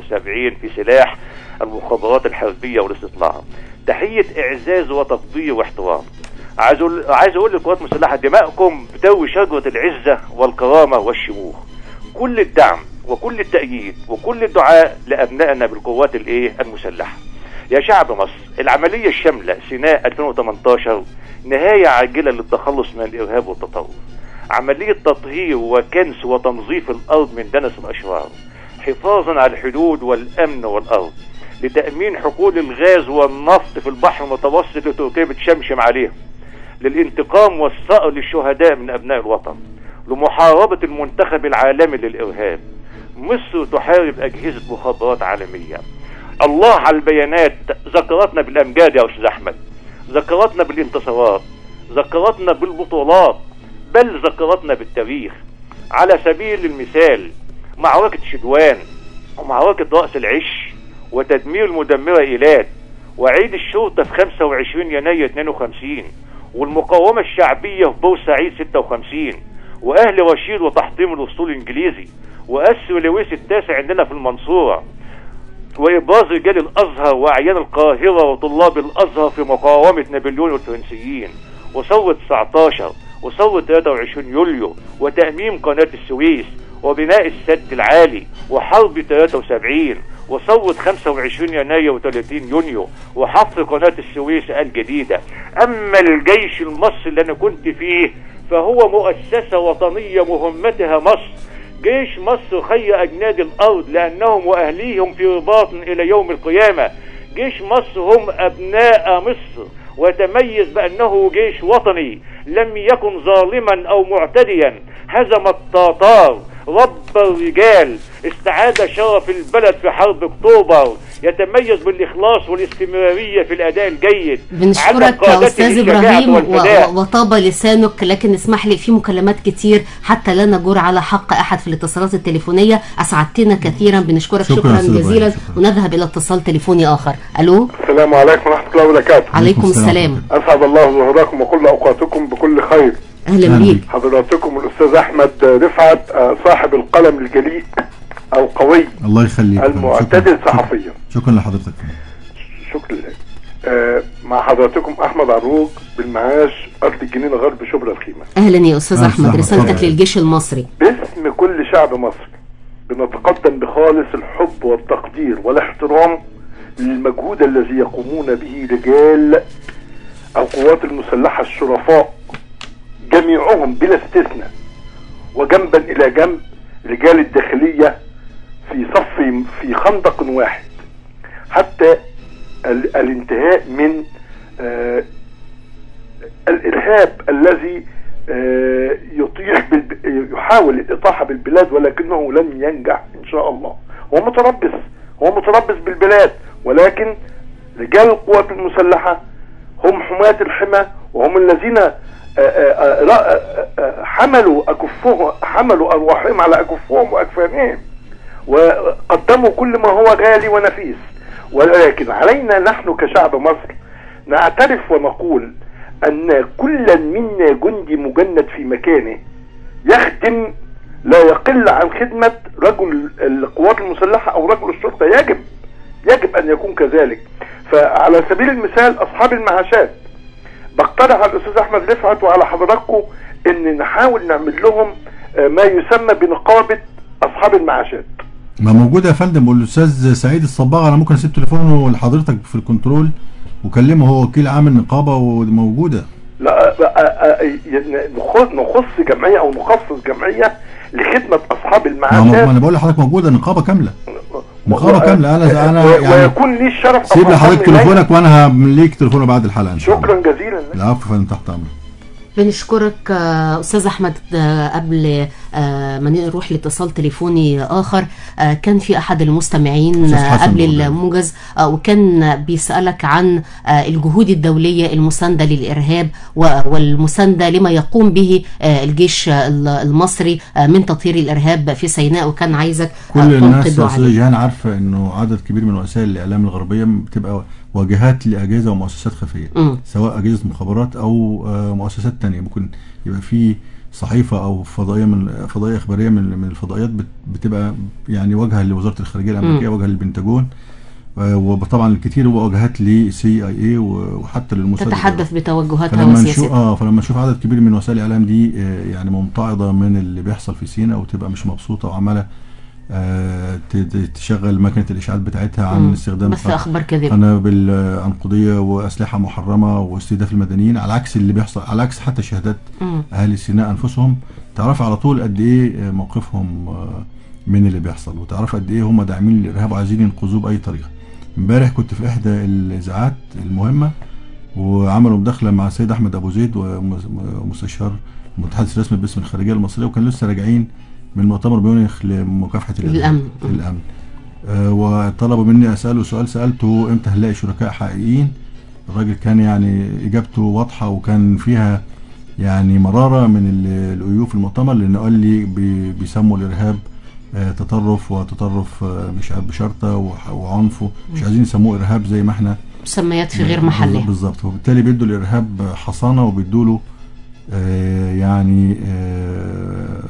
Q: 75 في سلاح المخابرات الحربيه والاستطلاع تحيه اعزاز وتقدير واحترام عايز اقول عايز اقول للقوات المسلحه دماءكم بتروي شجره العزه والكرامه والشموخ كل الدعم وكل التأييد وكل الدعاء لأبنائنا بالقوات الإيه المسلحة يا شعب مصر العملية الشاملة سيناء 2018 نهاية عاجلة للتخلص من الإرهاب والتطرف عملية تطهير وكنس وتنظيف الأرض من دنس الأشرار حفاظا على الحدود والأمن والأرض لتأمين حقول الغاز والنفط في البحر المتوسط اللي تركيا بتشمشم عليهم للانتقام والثأر للشهداء من أبناء الوطن لمحاربة المنتخب العالمي للإرهاب مصر تحارب أجهزة مخابرات عالمية الله على البيانات ذكرتنا بالأمجاد يا أستاذ أحمد ذكرتنا بالانتصارات ذكرتنا بالبطولات بل ذكرتنا بالتاريخ على سبيل المثال معركة شدوان ومعركة رأس العش وتدمير المدمرة إيلات وعيد الشرطة في 25 يناير 52 والمقاومة الشعبية في بورسعيد 56 وأهل رشيد وتحطيم الأسطول الإنجليزي وأسر لويس التاسع عندنا في المنصورة وإبراز رجال الأزهر وأعيان القاهرة وطلاب الأزهر في مقاومة نابليون والفرنسيين وثورة 19 وثورة 23 يوليو وتأميم قناة السويس وبناء السد العالي وحرب 73 وثورة 25 يناير و30 يونيو وحفر قناة السويس الجديدة أما الجيش المصري اللي أنا كنت فيه فهو مؤسسة وطنية مهمتها مصر جيش مصر خي أجناد الأرض لأنهم وأهليهم في رباط إلى يوم القيامة جيش مصر هم أبناء مصر ويتميز بأنه جيش وطني لم يكن ظالما أو معتديا هزم التتار رب الرجال استعاد شرف البلد في حرب اكتوبر يتميز بالاخلاص والاستمراريه في الاداء الجيد علم
B: بنشكرك يا
Q: قادته
B: أستاذ
Q: الشجاعة
B: إبراهيم
Q: والفداء.
B: و- وطاب لسانك لكن اسمح لي في مكالمات كتير حتى لا نجور على حق أحد في الاتصالات التليفونية أسعدتنا كثيرا بنشكرك
J: شكراً
B: شكرا,
J: يا أستاذ
B: جزيلا
J: إبراهيم،
B: ونذهب إلى اتصال تليفوني آخر ألو
J: السلام عليكم ورحمة الله وبركاته
B: عليكم السلام
J: أسعد الله ظهوركم وكل أوقاتكم بكل خير
B: أهلا بيك
J: حضراتكم الأستاذ أحمد رفعت آه، صاحب القلم الجليء القوي
C: الله يخليك
J: المعتدل صحفيا
C: شكرا لحضرتك
J: شكرا لك آه، مع حضراتكم أحمد عروق بالمعاش أرض الجنينة غرب شبرا الخيمة
B: أهلا يا أستاذ
J: أهلا
B: أحمد
J: أحمد.
B: رسالتك
J: اتفضل.
B: للجيش المصري
J: باسم كل شعب مصري بنتقدم بخالص الحب والتقدير والاحترام للمجهود الذي يقومون به رجال القوات المسلحة الشرفاء جميعهم بلا استثناء وجنبا إلى جنب رجال الداخلية في صف في خندق واحد حتى ال- الانتهاء من آه، الإرهاب الذي آه، يطيح بالب... يحاول الإطاحة بالبلاد ولكنه لن ينجح إن شاء الله هو متربص هو متربص بالبلاد ولكن رجال القوات المسلحة هم حماة الحمى وهم الذين آه، آه، آه، رأ- آه، حملوا أكفهم حملوا أرواحهم على أكفهم وأكفانهم وقدموا كل ما هو غالي ونفيس ولكن علينا نحن كشعب مصر نعترف ونقول أن كل منا جندي مجند في مكانه يخدم لا يقل عن خدمة رجل القوات المسلحة أو رجل الشرطة يجب يجب أن يكون كذلك فعلى سبيل المثال أصحاب المعاشات بقترح على الأستاذ أحمد رفعت وعلى حضراتكم أن نحاول نعمل لهم آه، ما يسمى بنقابة أصحاب المعاشات
C: ما موجود يا فندم والاستاذ سعيد الصباغ انا ممكن اسيب تليفونه لحضرتك في الكنترول وكلمه هو وكيل عام النقابه وموجوده
R: لا آه، آه، آه، ي- نخص نخص جمعيه او نخصص جمعيه لخدمه اصحاب
C: ما ما- ما
R: المعاشات
C: انا بقول لحضرتك موجوده نقابه كامله نقابه
R: و-
C: كامله انا انا
R: و-
C: يعني
R: ويكون لي الشرف
C: سيب
R: أن
C: لحضرتك
R: أنضم إليه.
C: تليفونك وانا همليك تليفونه بعد الحلقه ان شاء الله
R: شكرا جزيلا
C: العفو فندم تحت امرك
B: بنشكرك آه، استاذ احمد آه، قبل آه، ما نروح لاتصال تليفوني اخر آه، كان في احد المستمعين
C: أستاذ
B: آه،
C: حسن
B: قبل
C: بودري.
B: الموجز آه، وكان بيسالك عن آه، الجهود الدوليه المسانده للارهاب و- والمسانده لما يقوم به آه، الجيش آه، المصري آه، من تطهير الارهاب في سيناء وكان عايزك آه،
C: كل الناس
B: تنقد
C: يا
B: عليه.
C: استاذ جيهان عارفه انه عدد كبير من وسائل الاعلام الغربيه بتبقى واجهات لاجهزه ومؤسسات خفيه
B: مم.
C: سواء اجهزه مخابرات او آه، مؤسسات تانية ممكن يبقى في صحيفه او فضائيه من فضائيه اخباريه من من الفضائيات بت- بتبقى يعني واجهه لوزاره الخارجيه الامريكيه
B: مم.
C: واجهه للبنتاجون آه، وطبعا الكثير هو واجهات لسي اي اي وحتى للموساد
B: تتحدث بتوجهاتها
C: فلما نشوف
B: وسياستها
C: اه فلما نشوف عدد كبير من وسائل الاعلام دي آه يعني ممتعضه من اللي بيحصل في سيناء وتبقى مش مبسوطه وعماله آه ت- ت- تشغل ماكينه الاشعاعات بتاعتها عن
B: مم.
C: استخدام
B: بس أخبار كاذبة.
C: قنابل آه، عنقوديه واسلحه محرمه واستهداف المدنيين على عكس اللي بيحصل على عكس حتى شهادات
B: مم.
C: اهالي سيناء انفسهم تعرف على طول قد ايه آه، موقفهم آه، من اللي بيحصل وتعرف قد ايه هم داعمين للارهاب وعايزين ينقذوه باي طريقه امبارح كنت في احدى الاذاعات المهمه وعملوا مداخله مع السيد احمد ابو زيد ومستشار المتحدث الرسمي باسم الخارجيه المصريه وكان لسه راجعين من مؤتمر ميونخ لمكافحه الإرهاب.
B: الأمن.
C: الامن آه، وطلبوا مني اساله سؤال سالته امتى هنلاقي شركاء حقيقيين الراجل كان يعني اجابته واضحه وكان فيها يعني مراره من ال- الايو في المؤتمر لانه قال لي بي- بيسموا الارهاب آه، تطرف وتطرف آه، مش عارف بشرطه وح- وعنف مش عايزين يسموه ارهاب زي ما احنا
B: مسميات في غير محلها
C: بالظبط وبالتالي بيدوا الارهاب حصانه وبيدوا له آه، يعني آه،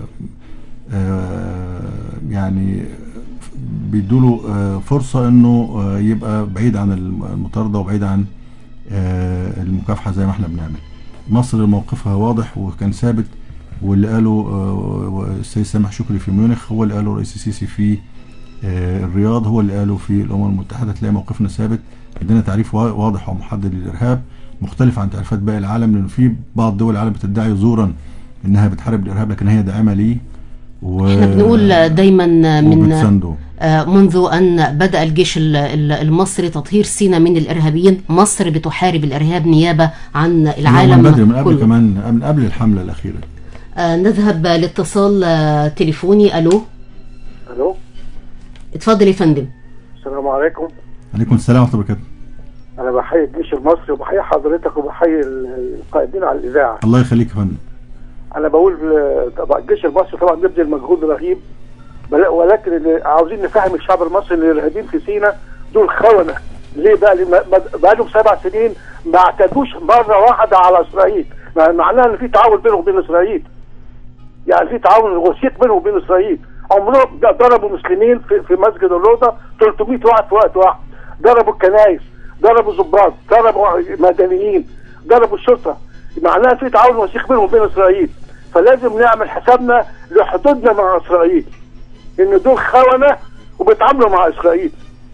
C: آه، يعني بيدوا له آه، فرصه انه آه، يبقى بعيد عن الم- المطارده وبعيد عن آه، المكافحه زي ما احنا بنعمل. مصر موقفها واضح وكان ثابت واللي قاله آه، السيد سامح شكري في ميونخ هو اللي قاله الرئيس السيسي في آه، الرياض هو اللي قاله في الامم المتحده تلاقي موقفنا ثابت عندنا تعريف وا- واضح ومحدد للارهاب مختلف عن تعريفات باقي العالم لان في بعض دول العالم بتدعي زورا انها بتحارب الارهاب لكن هي داعمه ليه و...
B: احنا بنقول دايما من
C: وبتسانده.
B: آه، منذ أن بدأ الجيش ال- ال- المصري تطهير سيناء من الإرهابيين مصر بتحارب الإرهاب نيابة عن
C: من
B: العالم
C: بدري من قبل
B: كله
C: كمان من قبل الحمله الاخيره
B: آه، نذهب لاتصال آه، تليفوني ألو
S: الو
B: اتفضل يا فندم
S: السلام عليكم
C: عليكم السلام ورحمه الله وبركاته
S: انا بحيي الجيش المصري وبحيي حضرتك وبحيي ال- القائدين على الاذاعه
C: الله يخليك يا فندم
S: انا بقول آه، طبعا الجيش المصري طبعا بيبذل مجهود رهيب بل- ولكن اللي عاوزين نفهم الشعب المصري ان الارهابيين في سينا دول خونه ليه بقى لأن ما- بقى لهم سبع سنين ما اعتدوش مره واحده على اسرائيل مع- معناها ان في تعاون بينهم وبين اسرائيل يعني في تعاون وثيق بينهم وبين اسرائيل عمرهم ضربوا مسلمين في, في مسجد الروضه 300 واحد في وقت واحد ضربوا الكنائس ضربوا ضباط ضربوا مدنيين ضربوا الشرطه معناها في تعاون وثيق بينهم وبين اسرائيل فلازم نعمل حسابنا لحدودنا مع اسرائيل ان دول خونه وبيتعاملوا مع اسرائيل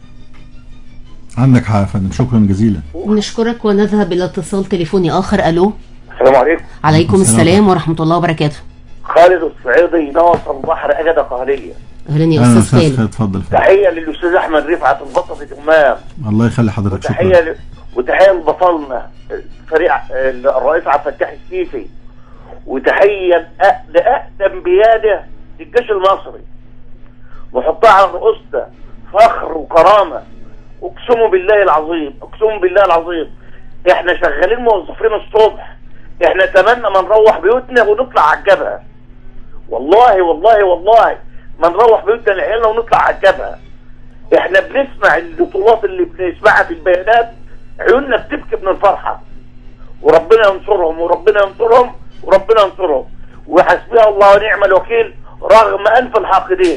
C: عندك حق يا فندم شكرا جزيلا
B: نشكرك ونذهب إلى اتصال تليفوني آخر ألو
G: السلام عليكم
B: عليكم
C: السلام.
B: السلام ورحمة الله وبركاته
G: خالد الصعيدي ناصر البحر اجده قهريه
B: أهلا يا
C: اهلا
B: أستاذ
C: استاذ
B: خالد
C: خالد اتفضل
G: تحيه للاستاذ احمد رفعت البطل في تمام
C: الله يخلي حضرتك
G: وتحيه
C: شكرا
G: ل... وتحيه لبطلنا فريق الرئيس عبد الفتاح السيسي وتحيه لأ- لاقدم بياده للجيش المصري وحطها على رؤوسنا فخر وكرامه اقسم بالله العظيم اقسم بالله العظيم احنا شغالين موظفين الصبح احنا اتمنى ما نروح بيوتنا ونطلع على الجبهه والله والله والله ما نروح بيوتنا لعيالنا ونطلع على الجبهه احنا بنسمع البطولات اللي بنسمعها في البيانات عيوننا بتبكي من الفرحه وربنا ينصرهم وربنا ينصرهم وربنا ينصرهم وحسبنا الله ونعم الوكيل رغم انف الحاقدين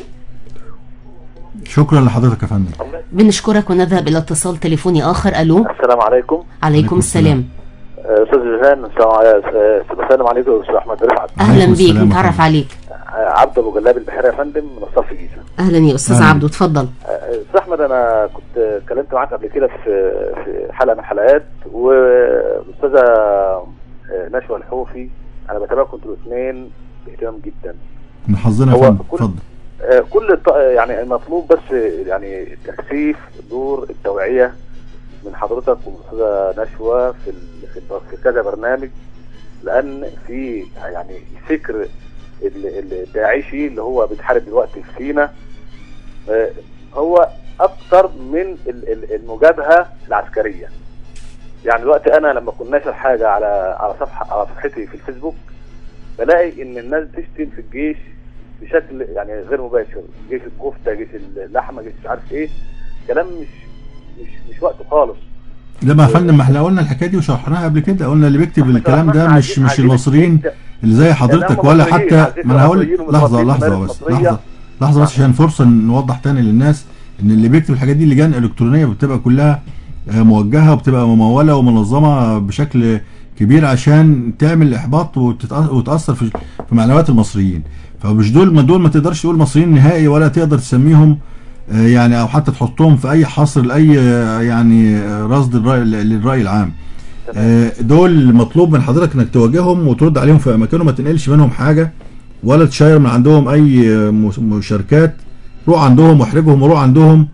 C: شكرا لحضرتك يا فندم
B: بنشكرك ونذهب إلى اتصال تليفوني آخر ألو
T: السلام عليكم
B: عليكم السلام
T: آه، استاذ جيهان السلام عليكم السلام عليكم استاذ احمد رفعت
B: أهلا بيك نتعرف عليك
T: آه،
G: عبد ابو جلاب البحيري يا فندم من الصف الجيزه
B: اهلا يا استاذ
C: أهلاً.
B: عبده اتفضل
G: آه، استاذ احمد انا كنت اتكلمت معاك قبل كده في في حلقه من الحلقات والاستاذه آه، نشوى الحوفي انا بتابعكم انتوا الاثنين باهتمام جدا
C: من حظنا يا
G: هو
C: فندم
G: كل-
C: اتفضل
G: آه، كل الط- آه، يعني المطلوب بس آه، يعني تكثيف دور التوعيه من حضرتك والاستاذه نشوى في ال- في الت- في كذا برنامج لان في يعني فكر ال- ال- الداعشي اللي هو بيتحارب دلوقتي في سينا آه، هو اكتر من ال- ال- المجابهه العسكريه يعني دلوقتي انا لما كنت ناشر حاجه على على صفحه على صفحتي في الفيسبوك بلاقي ان الناس بتشتم في الجيش بشكل يعني غير مباشر جيش الكفته جيش اللحمه جيش مش عارف ايه كلام مش مش مش وقته خالص
C: لا ما يا فندم ما احنا قلنا الحكايه دي وشرحناها قبل كده قلنا اللي بيكتب الكلام ده مش مش المصريين اللي زي حضرتك ولا حتى ما انا هقول لحظه لحظه بس لحظه لحظه بس عشان فرصه نوضح تاني للناس ان اللي بيكتب الحاجات دي لجان الكترونيه بتبقى كلها آه، موجهه وبتبقى مموله ومنظمه بشكل كبير عشان تعمل احباط وتتأ- وتاثر في في معنويات المصريين فمش دول ما دول ما تقدرش تقول مصريين نهائي ولا تقدر تسميهم آه، يعني او حتى تحطهم في اي حصر لاي آه، يعني آه، رصد الراي للراي العام آه، دول مطلوب من حضرتك انك تواجههم وترد عليهم في اماكنهم ما تنقلش منهم حاجه ولا تشير من عندهم اي آه، مش- مشاركات روح عندهم واحرجهم وروح عندهم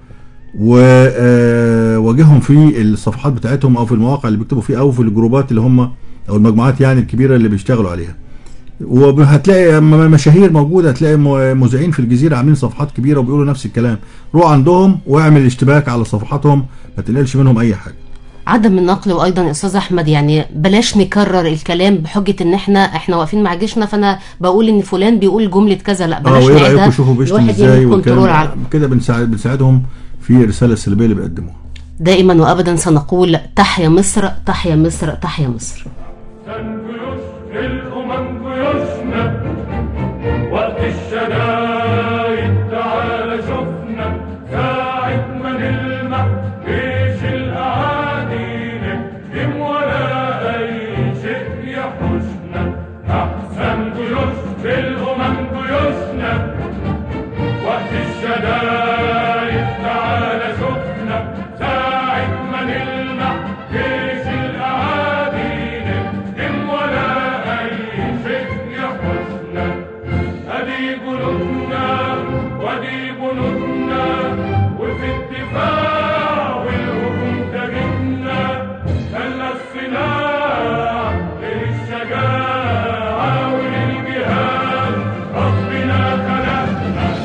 C: وواجههم في الصفحات بتاعتهم او في المواقع اللي بيكتبوا فيها او في الجروبات اللي هم او المجموعات يعني الكبيره اللي بيشتغلوا عليها وهتلاقي م- مشاهير موجوده هتلاقي م- مذيعين في الجزيره عاملين صفحات كبيره وبيقولوا نفس الكلام روح عندهم واعمل اشتباك على صفحاتهم ما تنقلش منهم اي حاجه
B: عدم النقل وايضا يا استاذ احمد يعني بلاش نكرر الكلام بحجه ان احنا احنا واقفين مع جيشنا فانا بقول ان فلان بيقول جمله كذا لا
C: اه
B: بلاش
C: وايه رايكم
B: نعيدها
C: شوفوا بيشتم
B: الواحد
C: ازاي
B: يعمل كنترول على
C: والكلام كده بنساعد بنساعدهم في الرساله السلبيه اللي بيقدموها
B: دائما وابدا سنقول تحيا مصر تحيا مصر تحيا مصر
I: الأمم جيوشنا وقت الشدايد تعال شفنا ساعة ما نلمح جيش الأعادي نهجم ولا أي شيء يحوشنا أحسن جيوش الأمم جيوشنا وقت الشدايد تعال شفنا ساعة ما نلمح جيش الأعادي نهجم ولا أي شيء يحوشنا أدي جنودنا ودي بنودنا وفي الدفاع والهجوم تجدنا خلى الصناع للشجاعة وللجهاد ربنا خلقنا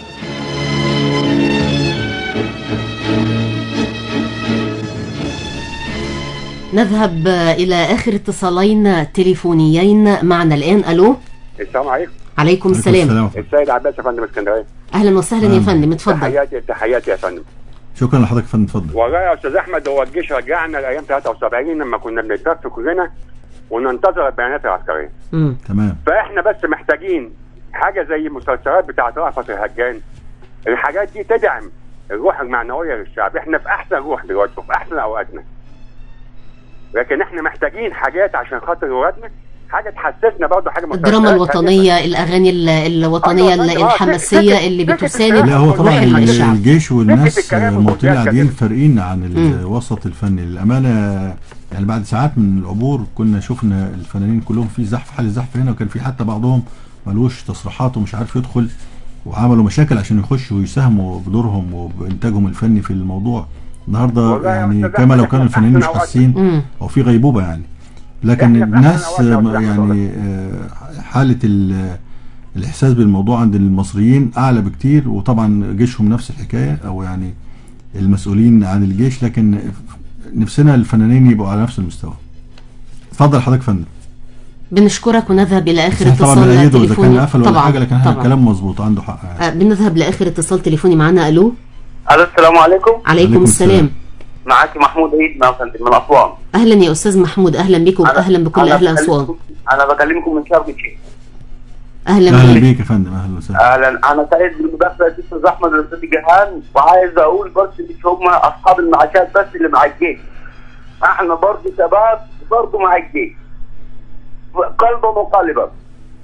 B: نذهب الى اخر اتصالين تليفونيين معنا الان الو
T: السلام عليكم
B: عليكم السلام
T: السيد عباس يا فندم اسكندريه
B: اهلا وسهلا يا فندم اتفضل
T: تحياتي تحياتي يا فندم
C: شكرا لحضرتك يا فندم اتفضل
T: والله يا استاذ احمد هو الجيش رجعنا لايام 73 لما كنا بنتفق كلنا وننتظر البيانات العسكريه
C: تمام
T: فاحنا بس محتاجين حاجه زي المسلسلات بتاعت رأفت الهجان الحاجات دي تدعم الروح المعنويه للشعب احنا في احسن روح دلوقتي وفي احسن اوقاتنا لكن احنا محتاجين حاجات عشان خاطر ولادنا حاجه تحسسنا برضه حاجه
B: الدراما
T: مسلسلات
B: الوطنيه الاغاني ال- الوطنيه
T: أيوة، أيوة، آه،
B: الحماسيه اللي بتساند
C: لا هو
B: روح
C: طبعا
B: الشعب
C: الجيش والناس
T: الكلام
C: المواطنين
T: والمذاكرة
C: قاعدين
T: كده.
C: فارقين عن
B: مم.
C: الوسط الفني للامانه يعني بعد ساعات من العبور كنا شفنا الفنانين كلهم في زحف حال الزحف هنا وكان في حتى بعضهم ملوش تصريحات ومش عارف يدخل وعملوا مشاكل عشان يخشوا ويساهموا بدورهم وبانتاجهم الفني في الموضوع النهارده
T: والله يا
C: يعني
T: أستاذ
C: كما لو
T: أحمد،
C: كانوا
T: إحنا
C: الفنانين مش
T: أحسن
C: حاسين
B: مم.
C: او في غيبوبه يعني لكن
T: إحنا في أحسن
C: الناس
T: أوقات يا أستاذ
C: يعني آه، حاله ال- الاحساس بالموضوع عند المصريين اعلى بكتير وطبعا جيشهم نفس الحكايه او يعني المسؤولين عن الجيش لكن نفسنا الفنانين يبقوا على نفس المستوى اتفضل حضرتك يا فندم
B: بنشكرك ونذهب الى اخر
C: بس طبعا
B: اتصال
C: بنأيده اذا كان
B: تليفوني
C: قفل ولا
B: طبعا
C: حاجه لكن احنا
B: طبعا
C: الكلام مظبوط عنده حق يعني.
B: آه، بنذهب لاخر اتصال تليفوني معنا الو
U: الو السلام عليكم
B: عليكم السلام
U: معاك محمود عيد من فندم من اسوان
B: اهلا يا استاذ محمود اهلا بك واهلا بكل
U: أنا
B: اهل
U: بكلمكم-
B: اسوان
U: انا بكلمكم من شرم الشيخ
B: اهلا
C: اهلا
B: بك
C: بيك يا فندم اهلا وسهلا
U: اهلا انا سعيد بالمداخله يا استاذ احمد والاستاذ جهان وعايز اقول بس مش هم اصحاب المعاشات بس اللي مع الجيش احنا برضه شباب برضه مع الجيش قلبا وقالبا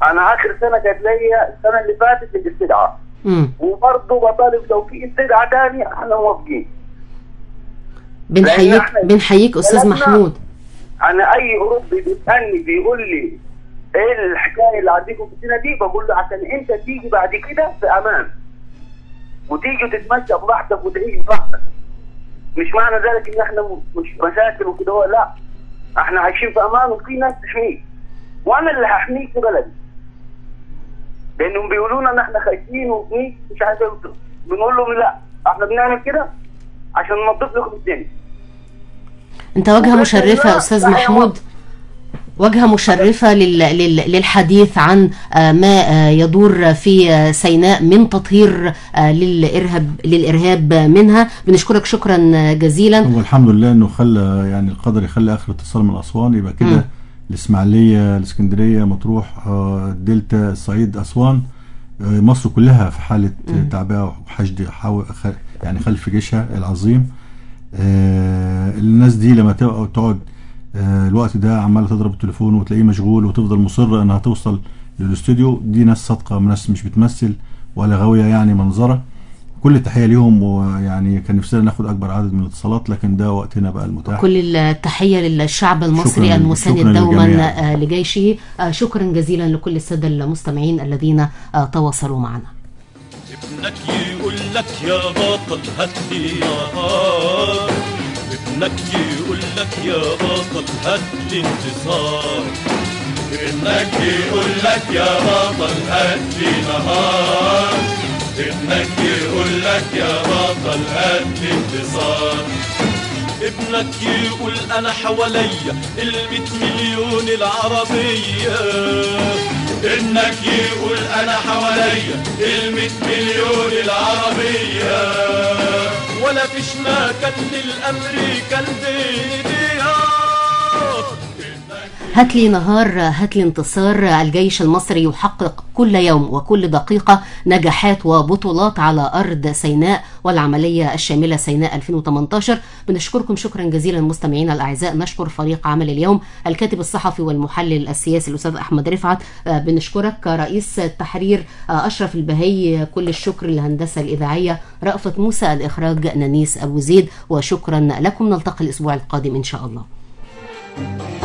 U: انا اخر سنه كانت ليا السنه اللي فاتت الاستدعاء
B: مم.
U: وبرضه بطالب لو في استدعاء تاني احنا موافقين
B: بنحييك
U: إحنا
B: بنحييك استاذ
U: بلدنا-
B: محمود
U: انا اي اوروبي بيسالني بيقول لي ايه الحكايه اللي عندكم في السنه دي بقول له عشان انت تيجي بعد كده في امان وتيجي وتتمشى براحتك وتعيش براحتك مش معنى ذلك ان احنا م- مش مشاكل وكده هو لا احنا عايشين في امان وفي ناس تحميك وانا اللي هحميك في بلدي لانهم بيقولوا لنا ان احنا خايفين وبنيك مش عارف ايه وكده. بنقول لهم لا احنا بنعمل كده عشان ننظف لكم الدنيا
B: انت واجهه
U: وبإذن
B: مشرفه يا
U: الله
B: استاذ
U: تحية
B: محمود واجهه مشرفه لل... لل... للحديث عن آه، ما آه، يدور في آه، سيناء من تطهير آه، للارهاب للارهاب منها بنشكرك شكرا آه، جزيلا
C: هو الحمد لله انه خلى يعني القدر يخلي اخر اتصال من اسوان يبقى
B: مم.
C: كده الاسماعيليه الاسكندريه مطروح آه، الدلتا الصعيد اسوان آه، مصر كلها في حاله
B: مم.
C: تعبئه وحشد حاو- خ- يعني خلف جيشها العظيم آه، الناس دي لما تبقى تقعد آه، الوقت ده عماله تضرب التليفون وتلاقيه مشغول وتفضل مصره انها توصل للاستوديو دي ناس صادقه ناس مش بتمثل ولا غاويه يعني منظره كل التحيه ليهم ويعني كان نفسنا ناخد اكبر عدد من الاتصالات لكن ده وقتنا بقى المتاح
B: كل التحية للشعب المصري
C: شكراً-
B: المساند
C: شكراً
B: دوما
C: للجميع.
B: آه، لجيشه آه، شكرا جزيلا لكل السادة المستمعين الذين آه، تواصلوا معنا
E: ابنك يقول لك يا بطل هات لي نهار ابنك يقول لك يا بطل هات لي انتصار
I: ابنك يقول لك يا بطل هات لي نهار ابنك يقول لك يا بطل هات لي انتصار
E: ابنك يقول انا حواليا الميت مليون العربية
I: ابنك يقول انا حواليا الميت مليون العربية
E: ولا فيش مكان للامريكان بايديها
B: هات لي نهار هات لي انتصار الجيش المصري يحقق كل يوم وكل دقيقة نجاحات وبطولات على أرض سيناء والعملية الشاملة سيناء 2018 بنشكركم شكرا جزيلا مستمعينا الأعزاء نشكر فريق عمل اليوم الكاتب الصحفي والمحلل السياسي الأستاذ أحمد رفعت آه، بنشكرك رئيس التحرير آه، أشرف البهي كل الشكر للهندسة الإذاعية رأفت موسى الإخراج نانيس أبو زيد وشكرا لكم نلتقي الأسبوع القادم إن شاء الله